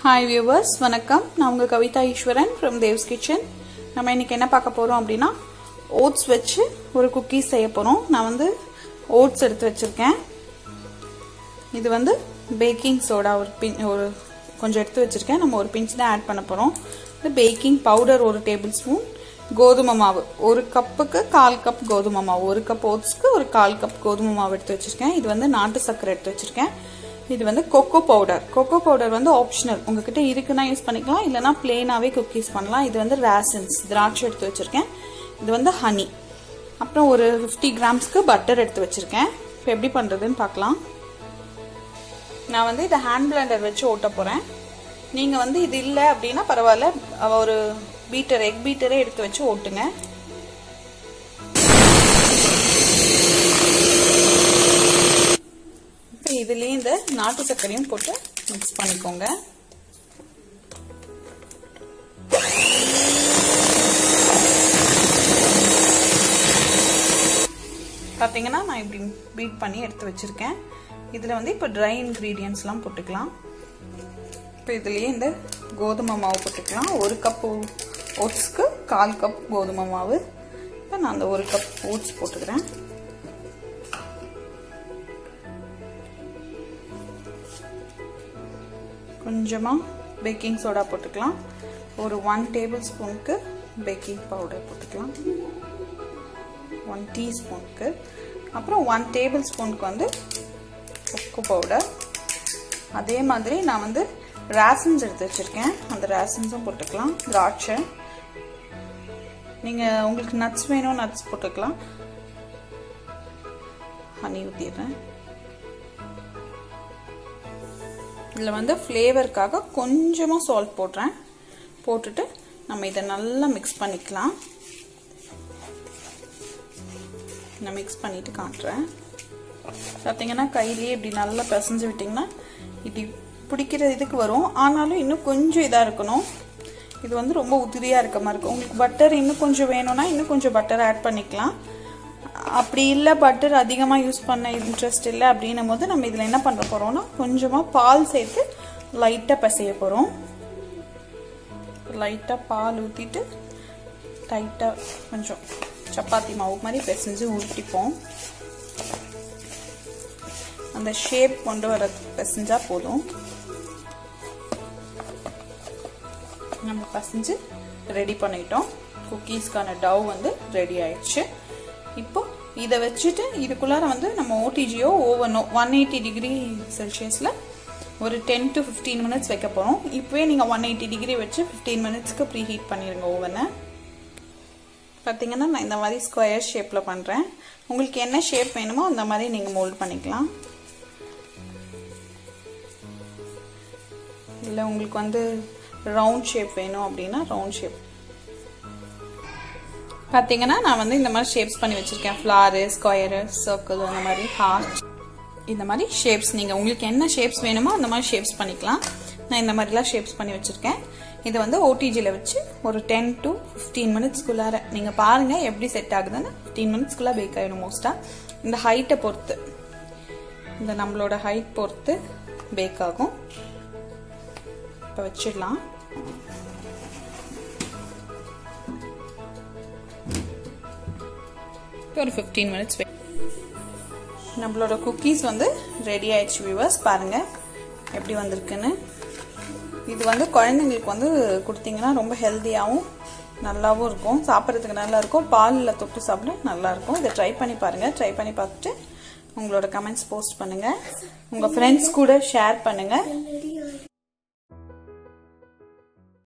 hi viewers வணக்கம் நான் உங்கள் கவிதா ஈஸ்வரன் ஃப்ரம் தேவ்ஸ் கிச்சன் நம்ம இன்னைக்கு என்ன பார்க்க போகிறோம் அப்படின்னா ஓட்ஸ் வச்சு ஒரு குக்கீஸ் செய்ய போகிறோம் நான் வந்து ஓட்ஸ் எடுத்து வச்சுருக்கேன் இது வந்து பேக்கிங் சோடா ஒரு பின் ஒரு கொஞ்சம் எடுத்து வச்சுருக்கேன் நம்ம ஒரு பிஞ்ச் தான் ஆட் பண்ண போகிறோம் இது பேக்கிங் பவுடர் ஒரு டேபிள் ஸ்பூன் கோதுமை மாவு ஒரு கப்புக்கு கால் கப் கோதுமை மாவு ஒரு கப் ஓட்ஸ்க்கு ஒரு கால் கப் கோதுமை மாவு எடுத்து வச்சுருக்கேன் இது வந்து நாட்டு சர்க்கரை எடுத்து வச்சுருக்கேன் இது வந்து கொக்கோ பவுடர் கொக்கோ பவுடர் வந்து ஆப்ஷனல் உங்ககிட்ட இருக்குன்னா யூஸ் பண்ணிக்கலாம் இல்லைனா பிளெயினாகவே குக்கீஸ் பண்ணலாம் இது வந்து ரேசன்ஸ் திராட்சை எடுத்து வச்சுருக்கேன் இது வந்து ஹனி அப்புறம் ஒரு ஃபிஃப்டி கிராம்ஸ்க்கு பட்டர் எடுத்து வச்சுருக்கேன் இப்போ எப்படி பண்ணுறதுன்னு பார்க்கலாம் நான் வந்து இதை ஹேண்ட் பிளண்டர் வச்சு ஓட்ட போகிறேன் நீங்கள் வந்து இது இல்லை அப்படின்னா பரவாயில்ல ஒரு பீட்டர் எக் பீட்டரே எடுத்து வச்சு ஓட்டுங்க இப்போ இதுலேயே இந்த நாட்டு சர்க்கரையும் போட்டு மிக்ஸ் பண்ணிக்கோங்க பார்த்தீங்கன்னா நான் இப்படி பீட் பண்ணி எடுத்து வச்சுருக்கேன் இதில் வந்து இப்போ ட்ரை இன்க்ரீடியன்ஸ்லாம் போட்டுக்கலாம் இப்போ இதுலேயே இந்த கோதுமை மாவு போட்டுக்கலாம் ஒரு கப் ஓட்ஸ்க்கு கால் கப் கோதுமை மாவு இப்போ நான் அந்த ஒரு கப் ஓட்ஸ் போட்டுக்கிறேன் கொஞ்சமாக பேக்கிங் சோடா போட்டுக்கலாம் ஒரு ஒன் டேபிள் ஸ்பூனுக்கு பேக்கிங் பவுடர் போட்டுக்கலாம் ஒன் டீஸ்பூனுக்கு அப்புறம் ஒன் டேபிள் ஸ்பூனுக்கு வந்து கொக்கு பவுடர் அதே மாதிரி நான் வந்து ரேசன்ஸ் எடுத்து வச்சுருக்கேன் அந்த ரேசன்ஸும் போட்டுக்கலாம் திராட்சை நீங்கள் உங்களுக்கு நட்ஸ் வேணும் நட்ஸ் போட்டுக்கலாம் ஹனி ஊற்றிடுறேன் இதில் வந்து ஃப்ளேவருக்காக கொஞ்சமாக சால்ட் போடுறேன் போட்டுட்டு நம்ம இதை நல்லா மிக்ஸ் பண்ணிக்கலாம் நான் மிக்ஸ் பண்ணிட்டு காட்டுறேன் பார்த்தீங்கன்னா கையிலேயே இப்படி நல்லா பிசைஞ்சு விட்டிங்கன்னா இப்படி பிடிக்கிற இதுக்கு வரும் ஆனாலும் இன்னும் கொஞ்சம் இதாக இருக்கணும் இது வந்து ரொம்ப உதிரியாக இருக்க மாதிரி இருக்கும் உங்களுக்கு பட்டர் இன்னும் கொஞ்சம் வேணும்னா இன்னும் கொஞ்சம் பட்டர் ஆட் பண்ணிக்கலாம் அப்படி இல்லை பட்டர் அதிகமாக யூஸ் பண்ண இன்ட்ரெஸ்ட் இல்லை அப்படின்னும் போது நம்ம இதில் என்ன பண்ண போகிறோம்னா கொஞ்சமாக பால் சேர்த்து லைட்டாக பிசைய போகிறோம் லைட்டாக பால் ஊற்றிட்டு டைட்டாக கொஞ்சம் சப்பாத்தி மாவு மாதிரி பிசைஞ்சு உருட்டிப்போம் அந்த ஷேப் கொண்டு வர பிசைஞ்சா போதும் நம்ம பசைஞ்சு ரெடி பண்ணிட்டோம் குக்கீஸ்க்கான டவ் வந்து ரெடி ஆயிடுச்சு இப்போ இதை வச்சுட்டு இதுக்குள்ளார வந்து நம்ம ஓடிஜியோ ஓவனோ ஒன் எயிட்டி டிகிரி செல்சியஸில் ஒரு டென் டு ஃபிஃப்டீன் மினிட்ஸ் வைக்க போகிறோம் இப்போவே நீங்கள் ஒன் எயிட்டி டிகிரி வச்சு ஃபிஃப்டீன் மினிட்ஸ்க்கு ப்ரீ ஹீட் பண்ணிடுங்க ஓவனை பார்த்தீங்கன்னா நான் இந்த மாதிரி ஸ்கொயர் ஷேப்பில் பண்ணுறேன் உங்களுக்கு என்ன ஷேப் வேணுமோ அந்த மாதிரி நீங்கள் மோல்ட் பண்ணிக்கலாம் இல்லை உங்களுக்கு வந்து ரவுண்ட் ஷேப் வேணும் அப்படின்னா ரவுண்ட் ஷேப் பார்த்தீங்கன்னா நான் வந்து இந்த மாதிரி ஷேப்ஸ் பண்ணி வச்சுருக்கேன் ஃப்ளாரு ஸ்கொயரு சர்க்கிள் அந்த மாதிரி ஹார்ட் இந்த மாதிரி ஷேப்ஸ் நீங்கள் உங்களுக்கு என்ன ஷேப்ஸ் வேணுமோ அந்த மாதிரி ஷேப்ஸ் பண்ணிக்கலாம் நான் இந்த மாதிரிலாம் ஷேப்ஸ் பண்ணி வச்சுருக்கேன் இதை வந்து ஓடிஜியில் வச்சு ஒரு டென் டு ஃபிஃப்டீன் மினிட்ஸ்க்குள்ளார நீங்கள் பாருங்கள் எப்படி செட் ஆகுதுன்னு ஃபிஃப்டீன் மினிட்ஸ்க்குள்ளே பேக் ஆகிடும் மோஸ்ட்டாக இந்த ஹைட்டை பொறுத்து இந்த நம்மளோட ஹைட் பொறுத்து பேக் ஆகும் இப்போ வச்சிடலாம் ஒரு ஃபிஃப்டீன் மினிட்ஸ் நம்மளோட குக்கீஸ் வந்து ரெடி ஆயிடுச்சு வியூவர்ஸ் பாருங்கள் எப்படி வந்திருக்குன்னு இது வந்து குழந்தைங்களுக்கு வந்து கொடுத்தீங்கன்னா ரொம்ப ஹெல்த்தியாகவும் நல்லாவும் இருக்கும் சாப்பிட்றதுக்கு நல்லா இருக்கும் பாலில் தொட்டு சாப்பிட நல்லா இருக்கும் இதை ட்ரை பண்ணி பாருங்கள் ட்ரை பண்ணி பார்த்துட்டு உங்களோட கமெண்ட்ஸ் போஸ்ட் பண்ணுங்கள் உங்கள் ஃப்ரெண்ட்ஸ் கூட ஷேர் பண்ணுங்கள்